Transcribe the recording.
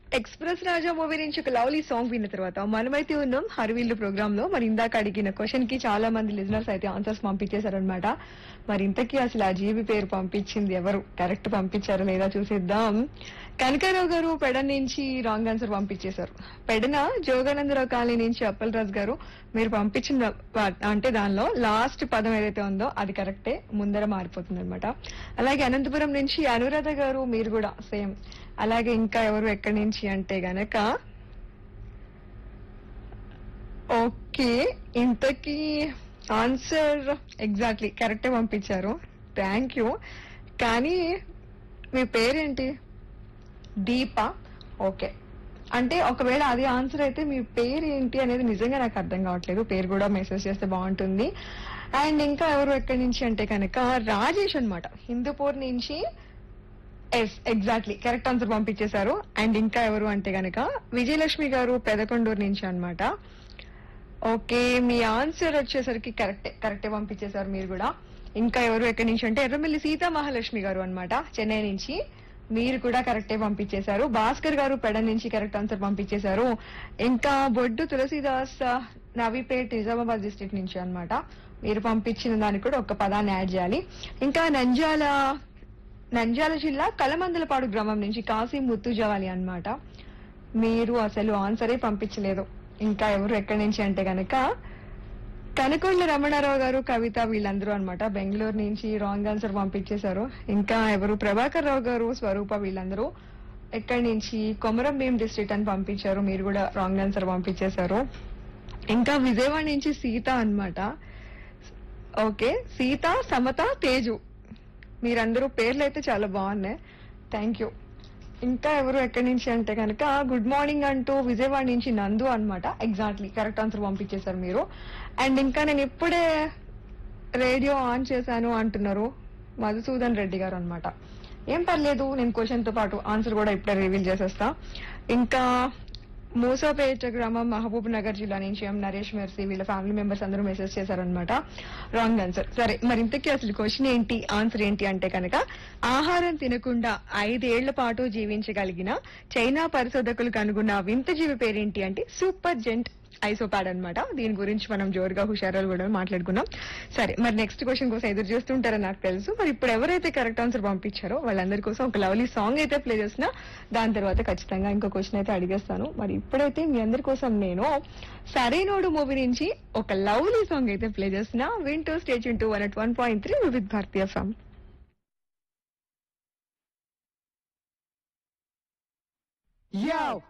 express రాజా movie నుంచి ఒక lovely song విన్న తర్వాత మనమైతే ఉన్నాం హరివిల్లు ప్రోగ్రామ్ లో మరి ఇందాక అడిగిన క్వశ్చన్ కి చాలా మంది లిజనర్స్ అయితే ఆన్సర్స్ పంపించేశారనమాట మరి ఇంతకీ అసలు ఆ జీవి పేరు పంపించింది ఎవరు కరెక్ట్ పంపించారో లేదా చూసేద్దాం కనకారావు గారు పెడ నుంచి రాంగ్ ఆన్సర్ పంపించేశారు పెడన జోగానందరావు కాలనీ నుంచి అప్పలరాజు గారు మీరు పంపించిన వా- అంటే దానిలో లాస్ట్ పదం ఏదైతే ఉందో అది కరెక్టే ముందర మారిపోతుంది అనమాట అలాగే అనంతపురం నుంచి అనురాధ గారు మీరు కూడా సేమ్ అలాగే ఇంకా ఎవరు ఎక్కడి నుంచి అంటే గనక ఓకే ఇంతకీ ఆన్సర్ ఎగ్జాక్ట్లీ కరెక్టే పంపించారు థ్యాంక్ యూ కానీ మీ పేరేంటి దీప ఓకే అంటే ఒకవేళ అది ఆన్సర్ అయితే మీ పేరు ఏంటి అనేది నిజంగా నాకు అర్థం కావట్లేదు పేరు కూడా మెసేజ్ చేస్తే బాగుంటుంది అండ్ ఇంకా ఎవరు ఎక్కడి నుంచి అంటే కనుక రాజేష్ అన్నమాట హిందూపూర్ నుంచి ఎస్ ఎగ్జాక్ట్లీ కరెక్ట్ ఆన్సర్ పంపించేశారు అండ్ ఇంకా ఎవరు అంటే గనక విజయలక్ష్మి గారు పెదకొండూరు నుంచి అన్నమాట ఓకే మీ ఆన్సర్ వచ్చేసరికి కరెక్టే కరెక్టే పంపించేశారు మీరు కూడా ఇంకా ఎవరు ఎక్కడి నుంచి అంటే ఎర్రమిల్లి సీతా మహాలక్ష్మి గారు అన్నమాట చెన్నై నుంచి మీరు కూడా కరెక్టే పంపించేశారు భాస్కర్ గారు పెడ నుంచి కరెక్ట్ ఆన్సర్ పంపించేశారు ఇంకా బొడ్డు తులసీదాస్ నవీపేట్ నిజామాబాద్ డిస్ట్రిక్ట్ నుంచి అన్నమాట మీరు పంపించిన దానికి కూడా ఒక పదాన్ని యాడ్ చేయాలి ఇంకా నంజాల నంద్యాల జిల్లా కలమందలపాడు గ్రామం నుంచి కాశీ ముత్తుజవాలి అన్నమాట మీరు అసలు ఆన్సరే పంపించలేదు ఇంకా ఎవరు ఎక్కడి నుంచి అంటే గనక కనకొండ రమణారావు గారు కవిత వీళ్ళందరూ అన్నమాట బెంగళూరు నుంచి రాంగ్ ఆన్సర్ పంపించేశారు ఇంకా ఎవరు ప్రభాకర్ రావు గారు స్వరూప వీళ్ళందరూ ఎక్కడి నుంచి కొమరం భీం డిస్ట్రిక్ట్ అని పంపించారు మీరు కూడా రాంగ్ ఆన్సర్ పంపించేశారు ఇంకా విజయవాడ నుంచి సీత అన్నమాట ఓకే సీత సమత తేజు మీరందరూ పేర్లు అయితే చాలా బాగున్నాయి థ్యాంక్ యూ ఇంకా ఎవరు ఎక్కడి నుంచి అంటే కనుక గుడ్ మార్నింగ్ అంటూ విజయవాడ నుంచి నందు అన్నమాట ఎగ్జాక్ట్లీ కరెక్ట్ ఆన్సర్ పంపించేశారు మీరు అండ్ ఇంకా నేను ఇప్పుడే రేడియో ఆన్ చేశాను అంటున్నారు మధుసూదన్ రెడ్డి గారు అన్నమాట ఏం పర్లేదు నేను క్వశ్చన్ తో పాటు ఆన్సర్ కూడా ఇప్పుడే రివీల్ చేసేస్తా ఇంకా మూసాపేట గ్రామం మహబూబ్ నగర్ జిల్లా నుంచి ఎం నరేష్ మెర్సీ వీళ్ళ ఫ్యామిలీ మెంబర్స్ అందరూ మెసేజ్ చేశారనమాట రాంగ్ ఆన్సర్ సరే మరి ఇంతకీ అసలు క్వశ్చన్ ఏంటి ఆన్సర్ ఏంటి అంటే కనుక ఆహారం తినకుండా ఐదేళ్ల పాటు జీవించగలిగిన చైనా పరిశోధకులు కనుగొన్న వింత జీవి పేరేంటి అంటే సూపర్ జెంట్ ఐసోపాడ్ అన్నమాట దీని గురించి మనం జోరుగా హుషారాలు కూడా మాట్లాడుకున్నాం సరే మరి నెక్స్ట్ క్వశ్చన్ కోసం ఎదురు చూస్తుంటారని నాకు తెలుసు మరి ఇప్పుడు ఎవరైతే కరెక్ట్ ఆన్సర్ పంపించారో వాళ్ళందరి కోసం ఒక లవ్లీ సాంగ్ అయితే ప్లే చేస్తున్నా దాని తర్వాత ఖచ్చితంగా ఇంకో క్వశ్చన్ అయితే అడిగేస్తాను మరి ఇప్పుడైతే మీ అందరి కోసం నేను సరైనోడు మూవీ నుంచి ఒక లవ్లీ సాంగ్ అయితే ప్లే చేస్తున్నా వింటూ stage into one at one point three with భారతీయ ఫ్రమ్ Yo,